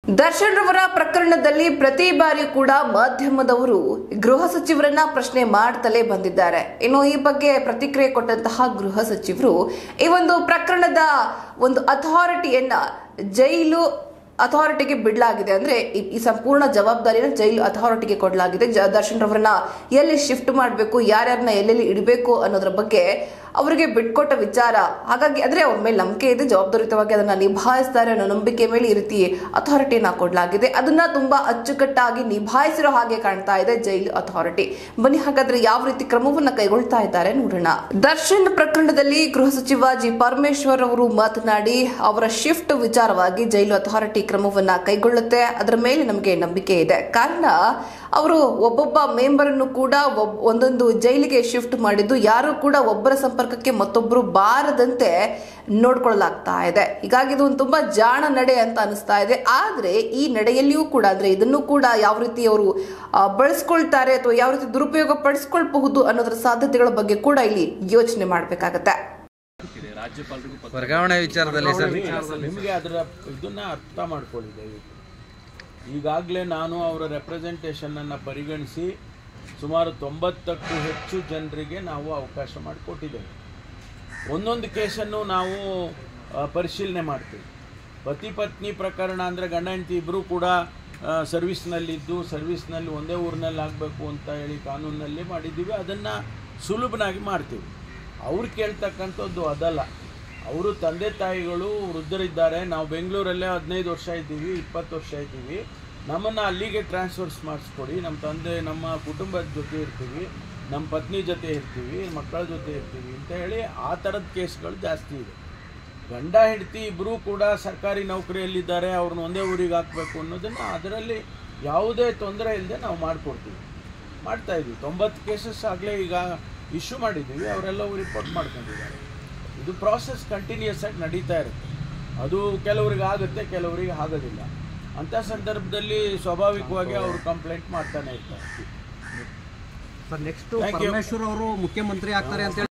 ದರ್ಶನ್ ರವರ ಪ್ರಕರಣದಲ್ಲಿ ಪ್ರತಿ ಬಾರಿ ಕೂಡ ಮಾಧ್ಯಮದವರು ಗೃಹ ಸಚಿವರನ್ನ ಪ್ರಶ್ನೆ ಮಾಡ್ತಲೇ ಬಂದಿದ್ದಾರೆ ಇನ್ನು ಈ ಬಗ್ಗೆ ಪ್ರತಿಕ್ರಿಯೆ ಕೊಟ್ಟಂತಹ ಗೃಹ ಸಚಿವರು ಈ ಒಂದು ಪ್ರಕರಣದ ಒಂದು ಅಥಾರಿಟಿಯನ್ನ ಜೈಲು ಅಥಾರಿಟಿಗೆ ಬಿಡಲಾಗಿದೆ ಅಂದ್ರೆ ಈ- ಈ ಸಂಪೂರ್ಣ ಜವಾಬ್ದಾರಿನ ಜೈಲು ಅಥಾರಿಟಿಗೆ ಕೊಡಲಾಗಿದೆ ಜ- ದರ್ಶನ್ ರವರನ್ನ ಎಲ್ಲಿ ಶಿಫ್ಟ್ ಮಾಡಬೇಕು ಯಾರ್ಯಾರನ್ನ ಎಲ್ಲೆಲ್ಲಿ ಇಡಬೇಕು ಅನ್ನೋದ್ರ ಬಗ್ಗೆ ಅವರಿಗೆ ಬಿಟ್ಕೊಟ್ಟ ವಿಚಾರ ಹಾಗಾಗಿ ಅಂದ್ರೆ ಅವ್ರ ಮೇಲೆ ನಂಬಿಕೆ ಇದೆ ಜವಾಬ್ದಾರಿಯುತವಾಗಿ ಅದನ್ನ ನಿಭಾಯಿಸ್ತಾರೆ ಅನ್ನೋ ನಂಬಿಕೆ ಮೇಲೆ ಈ ರೀತಿ ಅಥಾರಿಟಿಯನ್ನ ಕೊಡಲಾಗಿದೆ ಅದನ್ನ ತುಂಬಾ ಅಚ್ಚುಕಟ್ಟಾಗಿ ನಿಭಾಯಿಸಿರೋ ಹಾಗೆ ಕಾಣ್ತಾ ಇದೆ ಜೈಲು ಅಥಾರಿಟಿ ಬನ್ನಿ ಹಾಗಾದ್ರೆ ಯಾವ ರೀತಿ ಕ್ರಮವನ್ನ ಕೈಗೊಳ್ತಾ ಇದ್ದಾರೆ ನೋಡೋಣ ದರ್ಶನ್ ಪ್ರಕರಣದಲ್ಲಿ ಗೃಹ ಸಚಿವ ಜಿ ಪರಮೇಶ್ವರ್ ಅವರು ಮಾತನಾಡಿ ಅವರ ಶಿಫ್ಟ್ ವಿಚಾರವಾಗಿ ಜೈಲು ಅಥಾರಿಟಿ ಕ್ರಮವನ್ನ ಕೈಗೊಳ್ಳುತ್ತೆ ಅದರ ಮೇಲೆ ನಮಗೆ ನಂಬಿಕೆ ಇದೆ ಕಾರಣ ಅವರು ಒಬ್ಬೊಬ್ಬ ಮೆಂಬರ್ ಅನ್ನು ಕೂಡ ಒಬ್- ಒಂದೊಂದು ಜೈಲಿಗೆ ಶಿಫ್ಟ್ ಮಾಡಿದ್ದು ಯಾರು ಕೂಡ ಒಬ್ಬರ ಸಂಪರ್ಕಕ್ಕೆ ಮತ್ತೊಬ್ಬರು ಬಾರದಂತೆ ನೋಡ್ಕೊಳ್ಳಲಾಗ್ತಾ ಇದೆ ಹೀಗಾಗಿ ಇದು ಒಂದು ತುಂಬಾ ಜಾಣ ನಡೆ ಅಂತ ಅನಿಸ್ತಾ ಇದೆ ಆದ್ರೆ ಈ ನಡೆಯಲ್ಲಿಯೂ ಕೂಡ ಅಂದ್ರೆ ಇದನ್ನು ಕೂಡ ಯಾವ ರೀತಿ ಅವರು ಆ, ಬಳಸ್ಕೊಳ್ತಾರೆ ಅಥವಾ ಯಾವ ರೀತಿ ದುರುಪಯೋಗ ಪಡಿಸ್ಕೊಳ್ಬಹುದು ಅನ್ನೋದರ ಸಾಧ್ಯತೆಗಳ ಬಗ್ಗೆ ಕೂಡ ಇಲ್ಲಿ ಯೋಚನೆ ಮಾಡಬೇಕಾಗತ್ತೆ ರಾಜ್ಯಪಾಲರಿಗೂ ಪತ್ರ ವರ್ಗಾವಣೆ ವಿಚಾರದಲ್ಲಿ ಸರ್ ನಿಮಗೆ ಅದರ ಇದನ್ನ ಅರ್ಥ ಮಾಡ್ಕೊಳ್ಳಿ ದಯವಿಟ್ಟು ಈಗಾಗಲೇ ನಾನು ಅವರ ರೆಪ್ರೆಸೆಂಟೇಷನನ್ನು ಪರಿಗಣಿಸಿ ಸುಮಾರು ತೊಂಬತ್ತಕ್ಕೂ ಹೆಚ್ಚು ಜನರಿಗೆ ನಾವು ಅವಕಾಶ ಮಾಡಿಕೊಟ್ಟಿದ್ದೇವೆ ಒಂದೊಂದು ಕೇಸನ್ನು ನಾವು ಆ, ಪರಿಶೀಲನೆ ಮಾಡ್ತೀವಿ ಪತಿ ಪತ್ನಿ ಪ್ರಕರಣ ಅಂದರೆ ಗಂಡ ಹೆಂಡತಿ ಇಬ್ಬರೂ ಕೂಡ ಆ, ಸರ್ವಿಸ್ನಲ್ಲಿದ್ದು ಸರ್ವಿಸ್ನಲ್ಲಿ ಒಂದೇ ಊರಿನಲ್ಲಿ ಆಗಬೇಕು ಅಂತ ಹೇಳಿ ಕಾನೂನಲ್ಲಿ ಮಾಡಿದ್ದೀವಿ ಅದನ್ನು ಸುಲಭನಾಗಿ ಮಾಡ್ತೀವಿ ಅವ್ರು ಕೇಳ್ತಕ್ಕಂಥದ್ದು ಅದಲ್ಲ ಅವರು ತಂದೆ ತಾಯಿಗಳು ವೃದ್ಧರಿದ್ದಾರೆ ನಾವು ಬೆಂಗಳೂರಲ್ಲೇ ಹದಿನೈದು ವರ್ಷ ಇದ್ದೀವಿ ಇಪ್ಪತ್ತು ವರ್ಷ ಇದ್ದೀವಿ ನಮ್ಮನ್ನು ಅಲ್ಲಿಗೆ ಟ್ರಾನ್ಸ್ಫರ್ಸ್ ಮಾಡಿಸ್ಕೊಡಿ ನಮ್ಮ ತಂದೆ ನಮ್ಮ ಕುಟುಂಬದ ಜೊತೆ ಇರ್ತೀವಿ ನಮ್ಮ ಪತ್ನಿ ಜೊತೆ ಇರ್ತೀವಿ ಮಕ್ಕಳ ಜೊತೆ ಇರ್ತೀವಿ ಅಂತ ಹೇಳಿ ಆ ಥರದ ಕೇಸ್ಗಳು ಜಾಸ್ತಿ ಇದೆ ಗಂಡ ಹೆಂಡತಿ ಇಬ್ಬರೂ ಕೂಡ ಸರ್ಕಾರಿ ನೌಕರಿಯಲ್ಲಿದ್ದಾರೆ ಅವ್ರನ್ನ ಒಂದೇ ಊರಿಗೆ ಹಾಕಬೇಕು ಅನ್ನೋದನ್ನು ಅದರಲ್ಲಿ ಯಾವುದೇ ತೊಂದರೆ ಇಲ್ಲದೆ ನಾವು ಮಾಡಿಕೊಡ್ತೀವಿ ಮಾಡ್ತಾ ಇದ್ವಿ ತೊಂಬತ್ತು ಕೇಸಸ್ ಆಗಲೇ ಈಗ ಇಶ್ಯೂ ಮಾಡಿದ್ದೀವಿ ಅವರೆಲ್ಲವೂ ರಿಪೋರ್ಟ್ ಮಾಡ್ಕೊಂಡಿದ್ದಾರೆ ಇದು ಪ್ರಾಸೆಸ್ ಕಂಟಿನ್ಯೂಸ್ ಆಗಿ ನಡೀತಾ ಇರುತ್ತೆ ಅದು ಕೆಲವರಿಗೆ ಆಗುತ್ತೆ ಕೆಲವರಿಗೆ ಆಗೋದಿಲ್ಲ ಅಂಥ ಸಂದರ್ಭದಲ್ಲಿ ಸ್ವಾಭಾವಿಕವಾಗಿ ಅವರು ಕಂಪ್ಲೇಂಟ್ ಮಾಡ್ತಾನೆ ಇರ್ತಾರೆ sir next Thank you. Parameshwar ಅವರು ಮುಖ್ಯಮಂತ್ರಿ ಆಗ್ತಾರೆ ಅಂತ